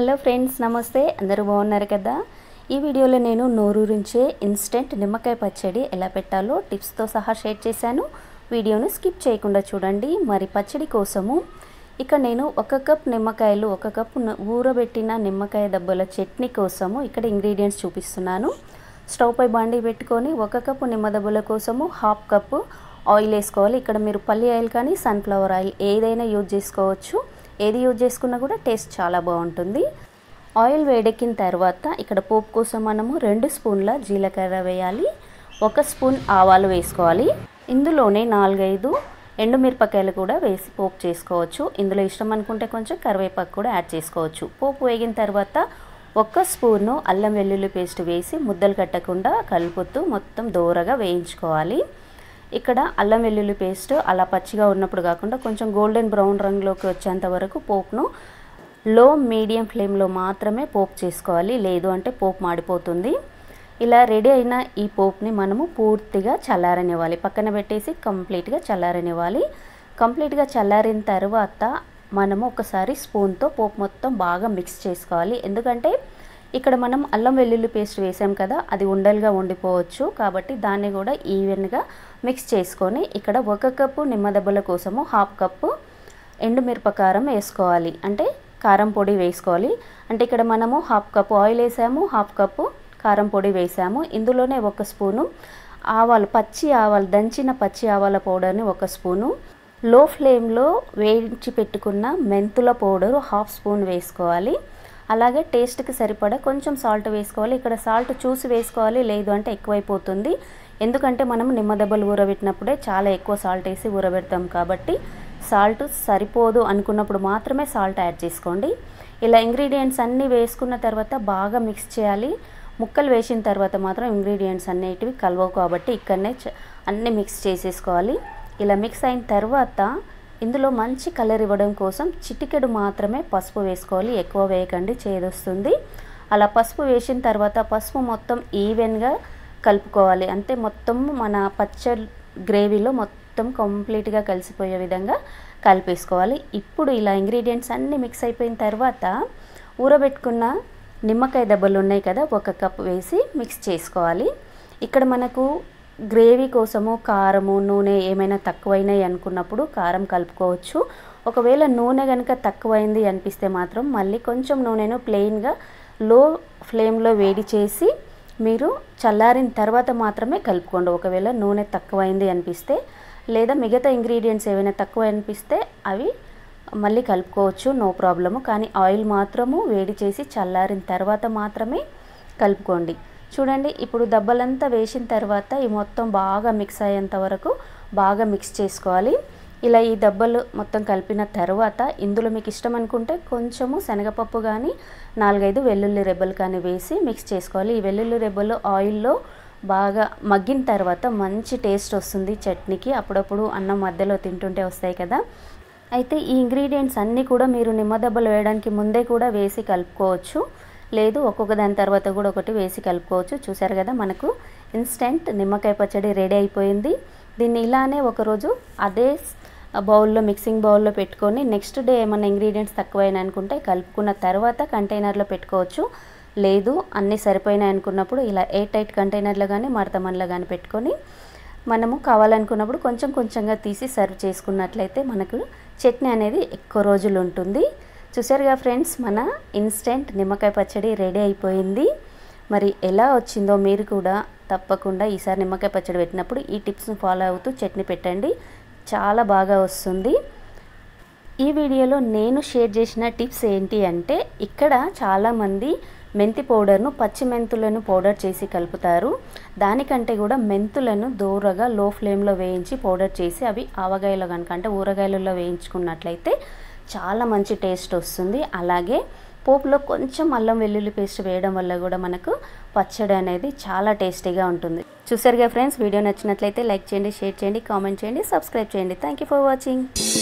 hello friends నమస్తే అందరూ బాగున్నారు కదా ఈ వీడియోలో నేను నోరూరించే ఇన్స్టెంట్ నిమ్మకాయ పచ్చడి ఎలా పెట్టాలో టిప్స్తో సహా షేర్ చేశాను వీడియోను స్కిప్ చేయకుండా చూడండి మరి పచ్చడి కోసము ఇక్కడ నేను ఒక కప్ నిమ్మకాయలు ఒక కప్ న- ఊరబెట్టిన నిమ్మకాయ దబ్బల చట్నీ కోసము ఇక్కడ ఇంగ్రీడియంట్స్ చూపిస్తున్నాను స్టవ్ పై బాండి పెట్టుకొని ఒక కప్పు నిమ్మ దబ్బల కోసము హాఫ్ కప్పు ఆయిల్ వేసుకోవాలి ఇక్కడ మీరు పల్లి ఆయిల్ కానీ సన్ఫ్లవర్ ఆయిల్ ఏదైనా యూజ్ చేసుకోవచ్చు ఏది యూజ్ చేసుకున్నా కూడా టేస్ట్ చాలా బాగుంటుంది ఆయిల్ వేడెక్కిన తర్వాత ఇక్కడ పోపు కోసం మనము రెండు స్పూన్ల జీలకర్ర వేయాలి ఒక స్పూన్ ఆవాలు వేసుకోవాలి ఇందులోనే నాలుగైదు ఎండుమిరపకాయలు కూడా వేసి పోపు చేసుకోవచ్చు ఇందులో ఇష్టం అనుకుంటే కొంచెం కరివేపాకు కూడా యాడ్ చేసుకోవచ్చు పోపు వేగిన తర్వాత ఒక్క స్పూను అల్లం వెల్లుల్లి పేస్ట్ వేసి ముద్దలు కట్టకుండా కలుపుతూ మొత్తం దూరగా వేయించుకోవాలి ఇక్కడ అల్లం వెల్లుల్లి పేస్ట్ అలా పచ్చిగా ఉన్నప్పుడు కాకుండా కొంచెం గోల్డెన్ బ్రౌన్ రంగులోకి వచ్చేంత వరకు పోపును లో మీడియం ఫ్లేమ్లో మాత్రమే పోపు చేసుకోవాలి లేదు అంటే పోపు మాడిపోతుంది ఇలా రెడీ అయిన ఈ పోపుని మనము పూర్తిగా చల్లారనివ్వాలి పక్కన పెట్టేసి కంప్లీట్గా చల్లారనివ్వాలి కంప్లీట్గా చల్లారిన తర్వాత మనము ఒకసారి స్పూన్తో పోపు మొత్తం బాగా మిక్స్ చేసుకోవాలి ఎందుకంటే ఇక్కడ మనం అల్లం వెల్లుల్లి పేస్ట్ వేసాం కదా అది ఉండలుగా ఉండిపోవచ్చు కాబట్టి దాన్ని కూడా ఈవెన్గా మిక్స్ చేసుకొని ఇక్కడ ఒక కప్పు నిమ్మదెబ్బల కోసము హాఫ్ కప్పు ఎండుమిరపకారం వేసుకోవాలి అంటే కారం పొడి వేసుకోవాలి అంటే ఇక్కడ మనము హాఫ్ కప్పు ఆయిల్ వేసాము హాఫ్ కప్పు కారం పొడి వేసాము ఇందులోనే ఒక స్పూను ఆవాలు పచ్చి ఆవాలు దంచిన పచ్చి ఆవాల పౌడర్ని ఒక స్పూను లో ఫ్లేమ్లో వేయించి పెట్టుకున్న మెంతుల పౌడరు హాఫ్ స్పూన్ వేసుకోవాలి అలాగే టేస్ట్కి సరిపడా కొంచెం సాల్ట్ వేసుకోవాలి ఇక్కడ సాల్ట్ చూసి వేసుకోవాలి లేదు అంటే ఎక్కువైపోతుంది ఎందుకంటే మనం నిమ్మదెబ్బలు ఊరబెట్టినప్పుడే చాలా ఎక్కువ సాల్ట్ వేసి ఊరబెడతాం కాబట్టి సాల్ట్ సరిపోదు అనుకున్నప్పుడు మాత్రమే సాల్ట్ యాడ్ చేసుకోండి ఇలా ఇంగ్రీడియంట్స్ అన్నీ వేసుకున్న తర్వాత బాగా మిక్స్ చేయాలి ముక్కలు వేసిన తర్వాత మాత్రం ఇంగ్రీడియంట్స్ అన్నిటివి కలవవు కాబట్టి ఇక్కడనే చ- అన్నీ మిక్స్ చేసేసుకోవాలి ఇలా మిక్స్ అయిన తర్వాత ఇందులో మంచి కలర్ ఇవ్వడం కోసం చిటికెడు మాత్రమే పసుపు వేసుకోవాలి ఎక్కువ వేయకండి చేదొస్తుంది అలా పసుపు వేసిన తర్వాత పసుపు మొత్తం ఈవెన్గా కలుపుకోవాలి అంటే మొత్తం మన పచ్చడి గ్రేవీలో మొత్తం కంప్లీట్గా కలిసిపోయే విధంగా కలిపేసుకోవాలి ఇప్పుడు ఇలా ఇంగ్రీడియంట్స్ అన్నీ మిక్స్ అయిపోయిన తర్వాత ఊరబెట్టుకున్న నిమ్మకాయ దెబ్బలు ఉన్నాయి కదా ఒక కప్ వేసి మిక్స్ చేసుకోవాలి ఇక్కడ మనకు గ్రేవీ కోసము కారము నూనె ఏమైనా తక్కువైనాయి అనుకున్నప్పుడు కారం కలుపుకోవచ్చు ఒకవేళ నూనె కనుక తక్కువైంది అనిపిస్తే మాత్రం మళ్ళీ కొంచెం నూనెను ప్లెయిన్గా లో ఫ్లేమ్లో వేడి చేసి మీరు చల్లారిన తర్వాత మాత్రమే కలుపుకోండి ఒకవేళ నూనె తక్కువైంది అనిపిస్తే లేదా మిగతా ఇంగ్రీడియంట్స్ ఏమైనా తక్కువ అనిపిస్తే అవి మళ్ళీ కలుపుకోవచ్చు నో ప్రాబ్లము కానీ ఆయిల్ మాత్రము వేడి చేసి చల్లారిన తర్వాత మాత్రమే కలుపుకోండి చూడండి ఇప్పుడు దెబ్బలంతా వేసిన తర్వాత ఈ మొత్తం బాగా మిక్స్ అయ్యేంత వరకు బాగా మిక్స్ చేసుకోవాలి ఇలా ఈ దెబ్బలు మొత్తం కలిపిన తర్వాత ఇందులో మీకు ఇష్టం అనుకుంటే కొంచెము శనగపప్పు కానీ నాలుగైదు వెల్లుల్లి రెబ్బలు కానీ వేసి మిక్స్ చేసుకోవాలి ఈ వెల్లుల్లి రెబ్బలు ఆయిల్లో బాగా మగ్గిన తర్వాత మంచి టేస్ట్ వస్తుంది చట్నీకి అప్పుడప్పుడు అన్నం మధ్యలో తింటుంటే వస్తాయి కదా అయితే ఈ ఇంగ్రీడియంట్స్ అన్నీ కూడా మీరు నిమ్మదెబ్బలు వేయడానికి ముందే కూడా వేసి కలుపుకోవచ్చు లేదు ఒక్కొక్క దాని తర్వాత కూడా ఒకటి వేసి కలుపుకోవచ్చు చూసారు కదా మనకు ఇన్స్టెంట్ నిమ్మకాయ పచ్చడి రెడీ అయిపోయింది దీన్ని ఇలానే ఒకరోజు అదే బౌల్లో మిక్సింగ్ బౌల్లో పెట్టుకొని నెక్స్ట్ డే ఏమైనా ఇంగ్రీడియంట్స్ తక్కువైనా అనుకుంటే కలుపుకున్న తర్వాత కంటైనర్లో పెట్టుకోవచ్చు లేదు అన్నీ సరిపోయినాయి అనుకున్నప్పుడు ఇలా ఎయిర్ టైట్ కంటైనర్లో కానీ మడతమన్లో కానీ పెట్టుకొని మనము కావాలనుకున్నప్పుడు కొంచెం కొంచెంగా తీసి సర్వ్ చేసుకున్నట్లయితే మనకు చట్నీ అనేది ఎక్కువ రోజులు ఉంటుంది చూసారుగా ఫ్రెండ్స్ మన ఇన్స్టెంట్ నిమ్మకాయ పచ్చడి రెడీ అయిపోయింది మరి ఎలా వచ్చిందో మీరు కూడా తప్పకుండా ఈసారి నిమ్మకాయ పచ్చడి పెట్టినప్పుడు ఈ టిప్స్ని ఫాలో అవుతూ చట్నీ పెట్టండి చాలా బాగా వస్తుంది ఈ వీడియోలో నేను షేర్ చేసిన టిప్స్ ఏంటి అంటే ఇక్కడ చాలామంది మెంతి పౌడర్ను పచ్చి మెంతులను పౌడర్ చేసి కలుపుతారు దానికంటే కూడా మెంతులను దూరగా లో ఫ్లేమ్లో వేయించి పౌడర్ చేసి అవి ఆవగాయలో కనుక అంటే ఊరగాయలలో వేయించుకున్నట్లయితే చాలా మంచి టేస్ట్ వస్తుంది అలాగే పోపులో కొంచెం అల్లం వెల్లుల్లి పేస్ట్ వేయడం వల్ల కూడా మనకు పచ్చడి అనేది చాలా టేస్టీగా ఉంటుంది చూసారుగా ఫ్రెండ్స్ వీడియో నచ్చినట్లయితే లైక్ చేయండి షేర్ చేయండి కామెంట్ చేయండి సబ్స్క్రైబ్ చేయండి థ్యాంక్ యూ ఫర్ వాచింగ్